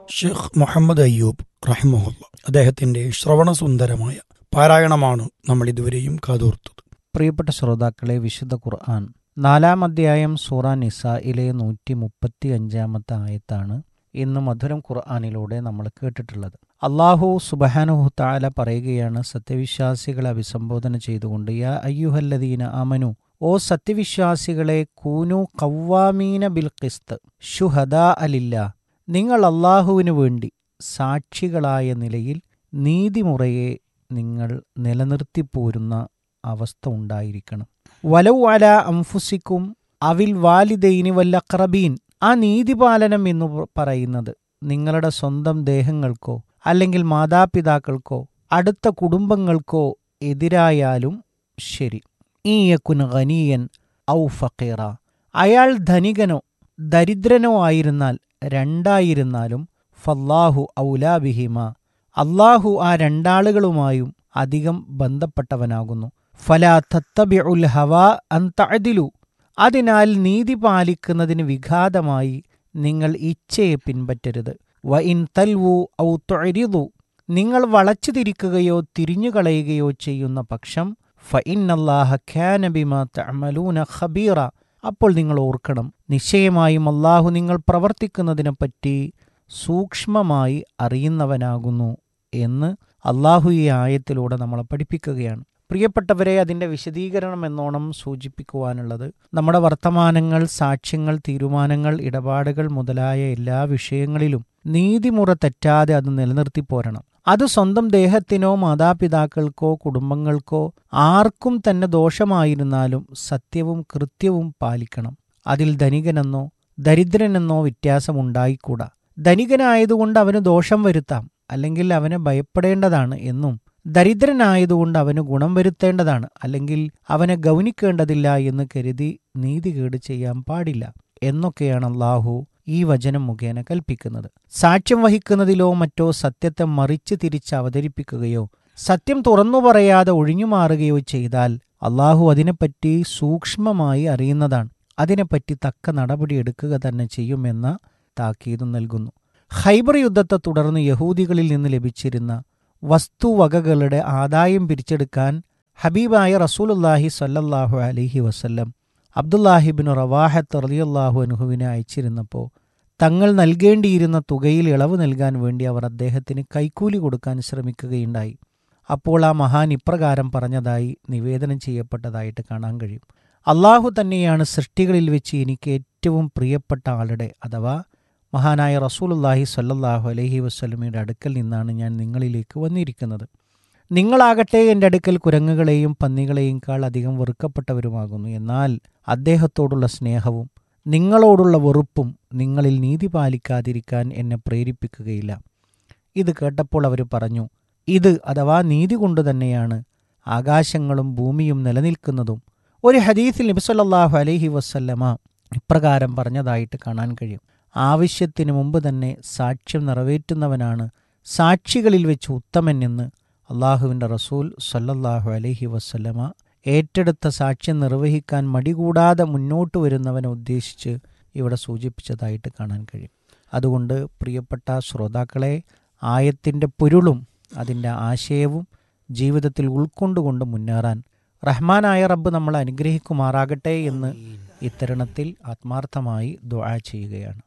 ഷെയ്ഖ് മുഹമ്മദ് അയ്യൂബ് റഹിമഹുല്ല അദ്ദേഹത്തിന്റെ ശ്രവണസുന്ദരമായ പാരായണമാണ് നമ്മൾ ഇതുവരെയും കാതോർത്തത് പ്രിയപ്പെട്ട ശ്രോതാക്കളെ വിശുദ്ധ ഖുർആൻ നാലാം അധ്യായം സൂറ നിസായിലെ നൂറ്റി മുപ്പത്തി അഞ്ചാമത്തെ ആയത്താണ് ഇന്ന് മധുരം ഖുർആാനിലൂടെ നമ്മൾ കേട്ടിട്ടുള്ളത് അള്ളാഹു സുബഹാനുഹു താല പറയുകയാണ് സത്യവിശ്വാസികളെ അഭിസംബോധന ചെയ്തുകൊണ്ട് യാ അയ്യുഹല്ലദീന അമനു ഓ സത്യവിശ്വാസികളെ കൂനു കവ്വാമീന ബിൽ ഖിസ്ത് ഷുഹദാ അലില്ല നിങ്ങൾ അള്ളാഹുവിനു വേണ്ടി സാക്ഷികളായ നിലയിൽ നീതിമുറയെ നിങ്ങൾ നിലനിർത്തിപ്പോരുന്ന അവസ്ഥ ഉണ്ടായിരിക്കണം വലൗ അല അംഫുസിക്കും അവിൽ വാലിദൈനി വല്ലക്രബീൻ ആ നീതിപാലനം എന്ന് പറയുന്നത് നിങ്ങളുടെ സ്വന്തം ദേഹങ്ങൾക്കോ അല്ലെങ്കിൽ മാതാപിതാക്കൾക്കോ അടുത്ത കുടുംബങ്ങൾക്കോ എതിരായാലും ശരി ഈ യക്കുൻ ഖനീയൻ ഔ ഫക്കീറ അയാൾ ധനികനോ ദരിദ്രനോ ആയിരുന്നാൽ രണ്ടായിരുന്നാലും ഫല്ലാഹു ഔലാബിഹിമ അള്ളാഹു ആ രണ്ടാളുകളുമായും അധികം ബന്ധപ്പെട്ടവനാകുന്നു ഫലാ തത്തബിഉൽ ഹവാ അൻ തഅദിലു അതിനാൽ നീതി പാലിക്കുന്നതിന് വിഘാതമായി നിങ്ങൾ ഇച്ഛയെ പിൻപറ്റരുത് വ ഇൻ തൽവു ഔ തൊഴിരിതു നിങ്ങൾ വളച്ചു തിരിക്കുകയോ തിരിഞ്ഞുകളയുകയോ ചെയ്യുന്ന പക്ഷം ഫ ഇന്നല്ലാഹ ഖ്യാനബിമ തഅമലൂന ഖബീറ അപ്പോൾ നിങ്ങൾ ഓർക്കണം നിശ്ചയമായും അള്ളാഹു നിങ്ങൾ പ്രവർത്തിക്കുന്നതിനെപ്പറ്റി സൂക്ഷ്മമായി അറിയുന്നവനാകുന്നു എന്ന് അള്ളാഹു ഈ ആയത്തിലൂടെ നമ്മളെ പഠിപ്പിക്കുകയാണ് പ്രിയപ്പെട്ടവരെ അതിൻ്റെ വിശദീകരണം എന്നോണം സൂചിപ്പിക്കുവാനുള്ളത് നമ്മുടെ വർത്തമാനങ്ങൾ സാക്ഷ്യങ്ങൾ തീരുമാനങ്ങൾ ഇടപാടുകൾ മുതലായ എല്ലാ വിഷയങ്ങളിലും നീതിമുറ തെറ്റാതെ അത് നിലനിർത്തി പോരണം അത് സ്വന്തം ദേഹത്തിനോ മാതാപിതാക്കൾക്കോ കുടുംബങ്ങൾക്കോ ആർക്കും തന്നെ ദോഷമായിരുന്നാലും സത്യവും കൃത്യവും പാലിക്കണം അതിൽ ധനികനെന്നോ ദരിദ്രനെന്നോ വ്യത്യാസമുണ്ടായിക്കൂടാ ധനികനായതുകൊണ്ട് അവന് ദോഷം വരുത്താം അല്ലെങ്കിൽ അവനെ ഭയപ്പെടേണ്ടതാണ് എന്നും ദരിദ്രനായതുകൊണ്ട് അവന് ഗുണം വരുത്തേണ്ടതാണ് അല്ലെങ്കിൽ അവനെ ഗൗനിക്കേണ്ടതില്ല എന്ന് കരുതി നീതികേട് ചെയ്യാൻ പാടില്ല എന്നൊക്കെയാണ് അള്ളാഹു ഈ വചനം മുഖേന കൽപ്പിക്കുന്നത് സാക്ഷ്യം വഹിക്കുന്നതിലോ മറ്റോ സത്യത്തെ മറിച്ച് തിരിച്ച് അവതരിപ്പിക്കുകയോ സത്യം തുറന്നു പറയാതെ ഒഴിഞ്ഞുമാറുകയോ ചെയ്താൽ അള്ളാഹു അതിനെപ്പറ്റി സൂക്ഷ്മമായി അറിയുന്നതാണ് അതിനെപ്പറ്റി തക്ക നടപടിയെടുക്കുക തന്നെ ചെയ്യുമെന്ന താക്കീതും നൽകുന്നു ഖൈബർ യുദ്ധത്തെ തുടർന്ന് യഹൂദികളിൽ നിന്ന് ലഭിച്ചിരുന്ന വസ്തുവകകളുടെ ആദായം പിരിച്ചെടുക്കാൻ ഹബീബായ റസൂലുല്ലാഹി സല്ലല്ലാഹു അലിഹി വസല്ലം അബ്ദുല്ലാഹിബിന് റവാഹത്ത് റലിയല്ലാഹു അനുഹുവിനെ അയച്ചിരുന്നപ്പോൾ തങ്ങൾ നൽകേണ്ടിയിരുന്ന തുകയിൽ ഇളവ് നൽകാൻ വേണ്ടി അവർ അദ്ദേഹത്തിന് കൈക്കൂലി കൊടുക്കാൻ ശ്രമിക്കുകയുണ്ടായി അപ്പോൾ ആ മഹാൻ ഇപ്രകാരം പറഞ്ഞതായി നിവേദനം ചെയ്യപ്പെട്ടതായിട്ട് കാണാൻ കഴിയും അള്ളാഹു തന്നെയാണ് സൃഷ്ടികളിൽ വെച്ച് എനിക്ക് ഏറ്റവും പ്രിയപ്പെട്ട ആളുടെ അഥവാ മഹാനായ റസൂലുല്ലാഹി സല്ലല്ലാഹു അലൈഹി വസ്ലമിയുടെ അടുക്കൽ നിന്നാണ് ഞാൻ നിങ്ങളിലേക്ക് വന്നിരിക്കുന്നത് നിങ്ങളാകട്ടെ എൻ്റെ അടുക്കൽ കുരങ്ങുകളെയും പന്നികളെയും കാൾ അധികം വെറുക്കപ്പെട്ടവരുമാകുന്നു എന്നാൽ അദ്ദേഹത്തോടുള്ള സ്നേഹവും നിങ്ങളോടുള്ള വെറുപ്പും നിങ്ങളിൽ നീതി പാലിക്കാതിരിക്കാൻ എന്നെ പ്രേരിപ്പിക്കുകയില്ല ഇത് കേട്ടപ്പോൾ അവർ പറഞ്ഞു ഇത് അഥവാ നീതി കൊണ്ട് തന്നെയാണ് ആകാശങ്ങളും ഭൂമിയും നിലനിൽക്കുന്നതും ഒരു ഹദീസിൽ നബിസല്ലാഹു അലൈഹി വസ്ല്ലമ ഇപ്രകാരം പറഞ്ഞതായിട്ട് കാണാൻ കഴിയും ആവശ്യത്തിനു മുമ്പ് തന്നെ സാക്ഷ്യം നിറവേറ്റുന്നവനാണ് സാക്ഷികളിൽ വെച്ച് ഉത്തമൻ എന്ന് അള്ളാഹുവിൻ്റെ റസൂൽ സല്ലല്ലാഹു അലൈഹി വസ്ല്ലമ ഏറ്റെടുത്ത സാക്ഷ്യം നിർവഹിക്കാൻ മടികൂടാതെ മുന്നോട്ട് വരുന്നവനെ ഉദ്ദേശിച്ച് ഇവിടെ സൂചിപ്പിച്ചതായിട്ട് കാണാൻ കഴിയും അതുകൊണ്ട് പ്രിയപ്പെട്ട ശ്രോതാക്കളെ ആയത്തിൻ്റെ പൊരുളും അതിൻ്റെ ആശയവും ജീവിതത്തിൽ ഉൾക്കൊണ്ടുകൊണ്ട് മുന്നേറാൻ റഹ്മാനായ റബ്ബ് നമ്മളെ അനുഗ്രഹിക്കുമാറാകട്ടെ എന്ന് ഇത്തരുണത്തിൽ ആത്മാർത്ഥമായി ദുആ ചെയ്യുകയാണ്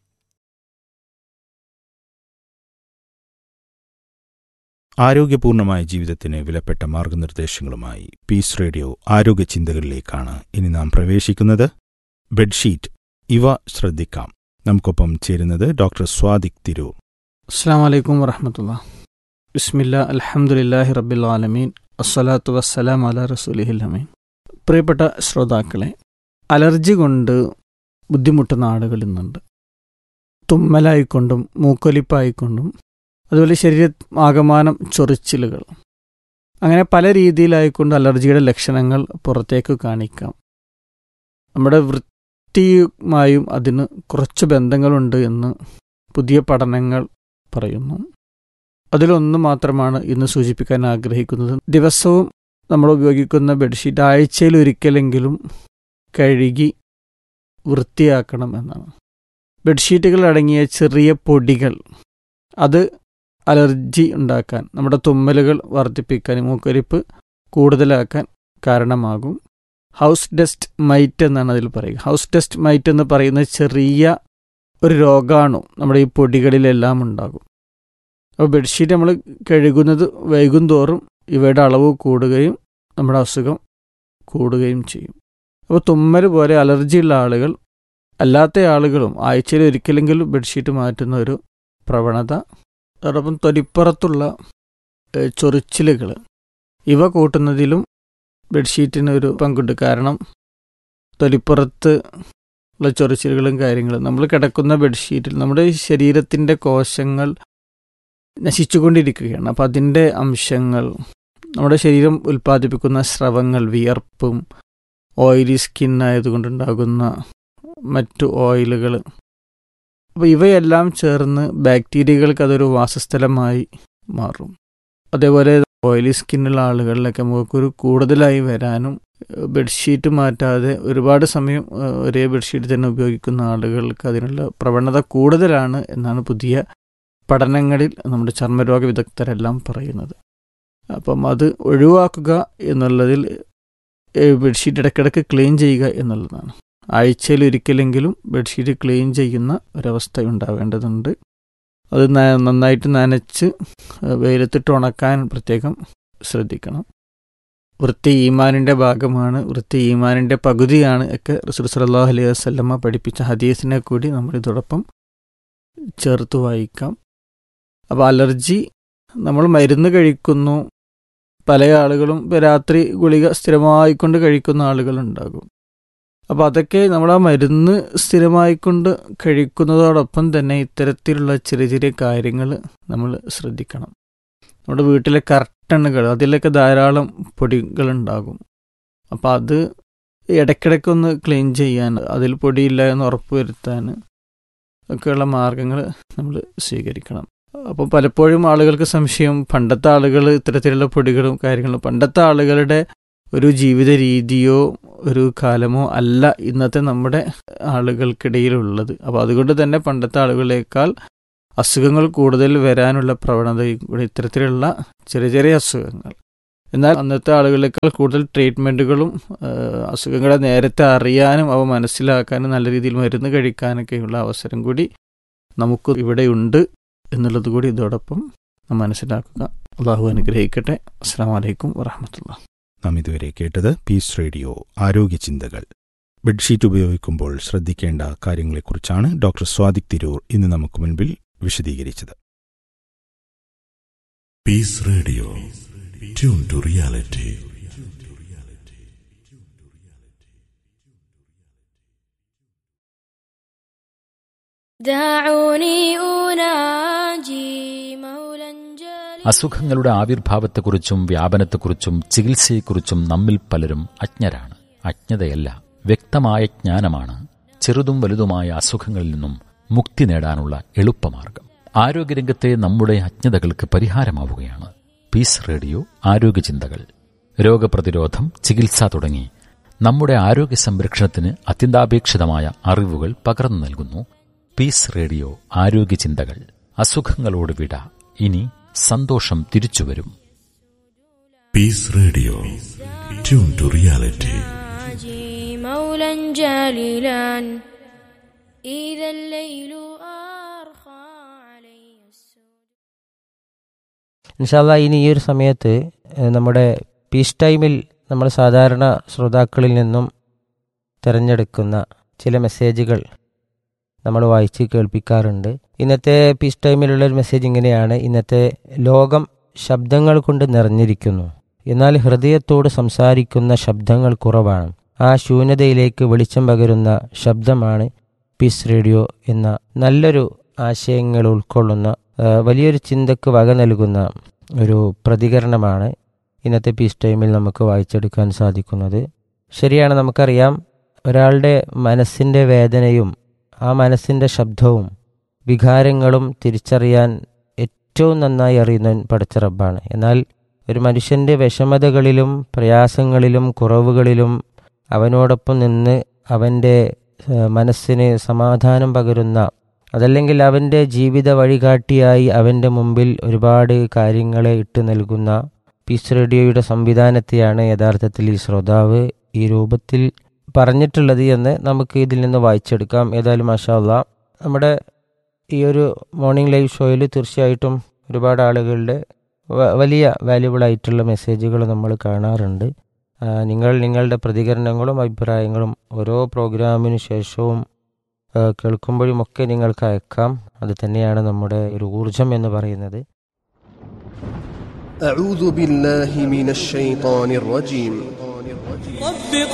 ആരോഗ്യപൂർണമായ ജീവിതത്തിന് വിലപ്പെട്ട മാർഗനിർദ്ദേശങ്ങളുമായി പീസ് റേഡിയോ ആരോഗ്യ ചിന്തകളിലേക്കാണ് ഇനി നാം പ്രവേശിക്കുന്നത് ബെഡ്ഷീറ്റ് ഇവ ശ്രദ്ധിക്കാം നമുക്കൊപ്പം ചേരുന്നത് ഡോക്ടർ സ്വാദിക് തിരൂർ അസ്സാം വലൈക്കും വറഹമത്തുള്ള ബിസ്മില്ല അലഹമുല്ലാഹി റബ്ബിൽ ആലമീൻ അസ്സലാത്തു വസ്സലാം അല റസൂലിഹിൽ അമീൻ പ്രിയപ്പെട്ട ശ്രോതാക്കളെ അലർജി കൊണ്ട് ബുദ്ധിമുട്ടുന്ന ആളുകൾ ഇന്നുണ്ട് തുമ്മലായിക്കൊണ്ടും മൂക്കൊലിപ്പായിക്കൊണ്ടും അതുപോലെ ശരീര ആകമാനം ചൊറിച്ചിലുകൾ അങ്ങനെ പല രീതിയിലായിക്കൊണ്ട് അലർജിയുടെ ലക്ഷണങ്ങൾ പുറത്തേക്ക് കാണിക്കാം നമ്മുടെ വൃത്തിയുമായും അതിന് കുറച്ച് ബന്ധങ്ങളുണ്ട് എന്ന് പുതിയ പഠനങ്ങൾ പറയുന്നു അതിലൊന്ന് മാത്രമാണ് ഇന്ന് സൂചിപ്പിക്കാൻ ആഗ്രഹിക്കുന്നത് ദിവസവും നമ്മൾ ഉപയോഗിക്കുന്ന ബെഡ്ഷീറ്റ് ആഴ്ചയിൽ ഒരിക്കലെങ്കിലും കഴുകി വൃത്തിയാക്കണം എന്നാണ് ബെഡ്ഷീറ്റുകൾ അടങ്ങിയ ചെറിയ പൊടികൾ അത് അലർജി ഉണ്ടാക്കാൻ നമ്മുടെ തുമ്മലുകൾ വർദ്ധിപ്പിക്കാൻ മൂക്കൊലിപ്പ് കൂടുതലാക്കാൻ കാരണമാകും ഹൗസ് ഡസ്റ്റ് മൈറ്റ് എന്നാണ് അതിൽ പറയുക ഹൗസ് ഡസ്റ്റ് മൈറ്റ് എന്ന് പറയുന്നത് ചെറിയ ഒരു രോഗാണു നമ്മുടെ ഈ പൊടികളിലെല്ലാം ഉണ്ടാകും അപ്പോൾ ബെഡ്ഷീറ്റ് നമ്മൾ കഴുകുന്നത് വൈകും തോറും ഇവയുടെ അളവ് കൂടുകയും നമ്മുടെ അസുഖം കൂടുകയും ചെയ്യും അപ്പോൾ തുമ്മൽ പോലെ അലർജിയുള്ള ആളുകൾ അല്ലാത്ത ആളുകളും ആഴ്ചയിൽ ഒരിക്കലെങ്കിലും ബെഡ്ഷീറ്റ് മാറ്റുന്ന ഒരു പ്രവണത അതോടൊപ്പം തൊലിപ്പുറത്തുള്ള ചൊറിച്ചിലുകൾ ഇവ കൂട്ടുന്നതിലും ബെഡ്ഷീറ്റിന് ഒരു പങ്കുണ്ട് കാരണം തൊലിപ്പുറത്ത് ഉള്ള ചൊറിച്ചിലുകളും കാര്യങ്ങളും നമ്മൾ കിടക്കുന്ന ബെഡ്ഷീറ്റിൽ നമ്മുടെ ശരീരത്തിൻ്റെ കോശങ്ങൾ നശിച്ചുകൊണ്ടിരിക്കുകയാണ് അപ്പം അതിൻ്റെ അംശങ്ങൾ നമ്മുടെ ശരീരം ഉൽപ്പാദിപ്പിക്കുന്ന സ്രവങ്ങൾ വിയർപ്പും ഓയിലി സ്കിൻ ആയതുകൊണ്ടുണ്ടാകുന്ന മറ്റു ഓയിലുകൾ അപ്പോൾ ഇവയെല്ലാം ചേർന്ന് ബാക്ടീരിയകൾക്ക് അതൊരു വാസസ്ഥലമായി മാറും അതേപോലെ ഓയിലി സ്കിന്നുള്ള ആളുകളിലൊക്കെ മുഖക്കുരു കൂടുതലായി വരാനും ബെഡ്ഷീറ്റ് മാറ്റാതെ ഒരുപാട് സമയം ഒരേ ബെഡ്ഷീറ്റ് തന്നെ ഉപയോഗിക്കുന്ന ആളുകൾക്ക് അതിനുള്ള പ്രവണത കൂടുതലാണ് എന്നാണ് പുതിയ പഠനങ്ങളിൽ നമ്മുടെ ചർമ്മരോഗ വിദഗ്ധരെല്ലാം പറയുന്നത് അപ്പം അത് ഒഴിവാക്കുക എന്നുള്ളതിൽ ബെഡ്ഷീറ്റ് ഇടയ്ക്കിടയ്ക്ക് ക്ലീൻ ചെയ്യുക എന്നുള്ളതാണ് ആഴ്ചയിൽ ഒരിക്കലെങ്കിലും ബെഡ്ഷീറ്റ് ക്ലീൻ ചെയ്യുന്ന ഒരവസ്ഥ ഉണ്ടാവേണ്ടതുണ്ട് അത് നന്നായിട്ട് നനച്ച് വെയിലത്തിട്ട് ഉണക്കാൻ പ്രത്യേകം ശ്രദ്ധിക്കണം വൃത്തി ഈമാനിൻ്റെ ഭാഗമാണ് വൃത്തി ഈമാനിൻ്റെ പകുതിയാണ് ഒക്കെ റസൂൽ സലാഹു അലൈഹി വസ്ലമ്മ പഠിപ്പിച്ച ഹദീസിനെ കൂടി നമ്മൾ ഇതോടൊപ്പം ചേർത്ത് വായിക്കാം അപ്പോൾ അലർജി നമ്മൾ മരുന്ന് കഴിക്കുന്നു പല ആളുകളും രാത്രി ഗുളിക സ്ഥിരമായിക്കൊണ്ട് കഴിക്കുന്ന ആളുകളുണ്ടാകും അപ്പോൾ അതൊക്കെ നമ്മൾ ആ മരുന്ന് സ്ഥിരമായിക്കൊണ്ട് കഴിക്കുന്നതോടൊപ്പം തന്നെ ഇത്തരത്തിലുള്ള ചെറിയ ചെറിയ കാര്യങ്ങൾ നമ്മൾ ശ്രദ്ധിക്കണം നമ്മുടെ വീട്ടിലെ കർട്ടണുകൾ അതിലൊക്കെ ധാരാളം പൊടികളുണ്ടാകും അപ്പോൾ അത് ഇടയ്ക്കിടയ്ക്കൊന്ന് ക്ലീൻ ചെയ്യാൻ അതിൽ പൊടിയില്ല എന്ന് ഉറപ്പ് വരുത്താൻ ഒക്കെയുള്ള മാർഗങ്ങൾ നമ്മൾ സ്വീകരിക്കണം അപ്പോൾ പലപ്പോഴും ആളുകൾക്ക് സംശയം പണ്ടത്തെ ആളുകൾ ഇത്തരത്തിലുള്ള പൊടികളും കാര്യങ്ങളും പണ്ടത്തെ ആളുകളുടെ ഒരു ജീവിത രീതിയോ ഒരു കാലമോ അല്ല ഇന്നത്തെ നമ്മുടെ ആളുകൾക്കിടയിലുള്ളത് അപ്പോൾ അതുകൊണ്ട് തന്നെ പണ്ടത്തെ ആളുകളേക്കാൾ അസുഖങ്ങൾ കൂടുതൽ വരാനുള്ള പ്രവണതയും കൂടി ഇത്തരത്തിലുള്ള ചെറിയ ചെറിയ അസുഖങ്ങൾ എന്നാൽ അന്നത്തെ ആളുകളേക്കാൾ കൂടുതൽ ട്രീറ്റ്മെൻറ്റുകളും അസുഖങ്ങളെ നേരത്തെ അറിയാനും അവ മനസ്സിലാക്കാനും നല്ല രീതിയിൽ മരുന്ന് കഴിക്കാനൊക്കെയുള്ള അവസരം കൂടി നമുക്ക് ഇവിടെയുണ്ട് എന്നുള്ളത് കൂടി ഇതോടൊപ്പം നാം മനസ്സിലാക്കുക അള്ളാഹു അനുഗ്രഹിക്കട്ടെ അസ്സാം വലൈക്കും വറഹമത്തുള്ള നാം ഇതുവരെ കേട്ടത് പീസ് റേഡിയോ ആരോഗ്യ ചിന്തകൾ ബെഡ്ഷീറ്റ് ഉപയോഗിക്കുമ്പോൾ ശ്രദ്ധിക്കേണ്ട കാര്യങ്ങളെക്കുറിച്ചാണ് ഡോക്ടർ സ്വാദിക് തിരൂർ ഇന്ന് നമുക്ക് മുൻപിൽ വിശദീകരിച്ചത് peace radio tune to reality دعوني أناجي مولا جليلا അസുഖങ്ങളുടെ ആവിർഭാവത്തെക്കുറിച്ചും വ്യാപനത്തെക്കുറിച്ചും ചികിത്സയെക്കുറിച്ചും നമ്മിൽ പലരും അജ്ഞരാണ് അജ്ഞതയല്ല വ്യക്തമായ ജ്ഞാനമാണ് ചെറുതും വലുതുമായ അസുഖങ്ങളിൽ നിന്നും മുക്തി നേടാനുള്ള എളുപ്പമാർഗം ആരോഗ്യരംഗത്തെ നമ്മുടെ അജ്ഞതകൾക്ക് പരിഹാരമാവുകയാണ് പീസ് റേഡിയോ ആരോഗ്യചിന്തകൾ രോഗപ്രതിരോധം ചികിത്സ തുടങ്ങി നമ്മുടെ ആരോഗ്യ സംരക്ഷണത്തിന് അത്യന്താപേക്ഷിതമായ അറിവുകൾ പകർന്നു നൽകുന്നു പീസ് റേഡിയോ ആരോഗ്യചിന്തകൾ അസുഖങ്ങളോട് വിട ഇനി സന്തോഷം തിരിച്ചുവരും peace radio tune to reality أناجي مولا جليلا إذا الليل أرخى علي السود ഇൻഷാല്ല ഇനി ഈ ഒരു സമയത്ത് ഏഹ്, നമ്മുടെ പീസ് ടൈമിൽ നമ്മൾ സാധാരണ ശ്രോതാക്കളിൽ നിന്നും തിരഞ്ഞെടുക്കുന്ന ചില മെസ്സേജുകൾ നമ്മൾ വായിച്ച് കേൾപ്പിക്കാറുണ്ട് ഇന്നത്തെ പീസ് ടൈമിലുള്ള ഒരു മെസ്സേജ് ഇങ്ങനെയാണ് ഇന്നത്തെ ലോകം ശബ്ദങ്ങൾ കൊണ്ട് നിറഞ്ഞിരിക്കുന്നു എന്നാൽ ഹൃദയത്തോട് സംസാരിക്കുന്ന ശബ്ദങ്ങൾ കുറവാണ് ആ ശൂന്യതയിലേക്ക് വെളിച്ചം പകരുന്ന ശബ്ദമാണ് പീസ് റേഡിയോ എന്ന നല്ലൊരു ആശയങ്ങൾ ഉൾക്കൊള്ളുന്ന ആ, വലിയൊരു ചിന്തക്ക് വക നൽകുന്ന ഒരു പ്രതികരണമാണ് ഇന്നത്തെ പീസ് ടൈമിൽ നമുക്ക് വായിച്ചെടുക്കാൻ സാധിക്കുന്നത് ശരിയാണ് നമുക്കറിയാം ഒരാളുടെ മനസ്സിൻ്റെ വേദനയും ആ മനസ്സിൻ്റെ ശബ്ദവും വികാരങ്ങളും തിരിച്ചറിയാൻ ഏറ്റവും നന്നായി അറിയുന്നവൻ പഠിച്ച റബ്ബാണ് എന്നാൽ ഒരു മനുഷ്യൻ്റെ വിഷമതകളിലും പ്രയാസങ്ങളിലും കുറവുകളിലും അവനോടൊപ്പം നിന്ന് അവൻ്റെ ഏഹ്, മനസ്സിന് സമാധാനം പകരുന്ന അതല്ലെങ്കിൽ അവൻ്റെ ജീവിത വഴികാട്ടിയായി അവൻ്റെ മുമ്പിൽ ഒരുപാട് കാര്യങ്ങളെ ഇട്ട് നൽകുന്ന പീസ് റേഡിയോയുടെ സംവിധാനത്തെയാണ് യഥാർത്ഥത്തിൽ ഈ ശ്രോതാവ് ഈ രൂപത്തിൽ പറഞ്ഞിട്ടുള്ളത് എന്ന് നമുക്ക് ഇതിൽ നിന്ന് വായിച്ചെടുക്കാം ഏതായാലും മാഷാല്ല നമ്മുടെ ഈ ഒരു മോർണിംഗ് ലൈവ് ഷോയിൽ തീർച്ചയായിട്ടും ഒരുപാട് ആളുകളുടെ വ- വലിയ വാല്യുബിൾ ആയിട്ടുള്ള മെസ്സേജുകൾ നമ്മൾ കാണാറുണ്ട് ആ, നിങ്ങൾ നിങ്ങളുടെ പ്രതികരണങ്ങളും അഭിപ്രായങ്ങളും ഓരോ പ്രോഗ്രാമിന് ശേഷവും ആ, കേൾക്കുമ്പോഴുമൊക്കെ നിങ്ങൾക്ക് അയക്കാം അത് തന്നെയാണ് നമ്മുടെ ഒരു ഊർജം എന്ന് പറയുന്നത് أعوذ بالله من الشيطان الرجيم رب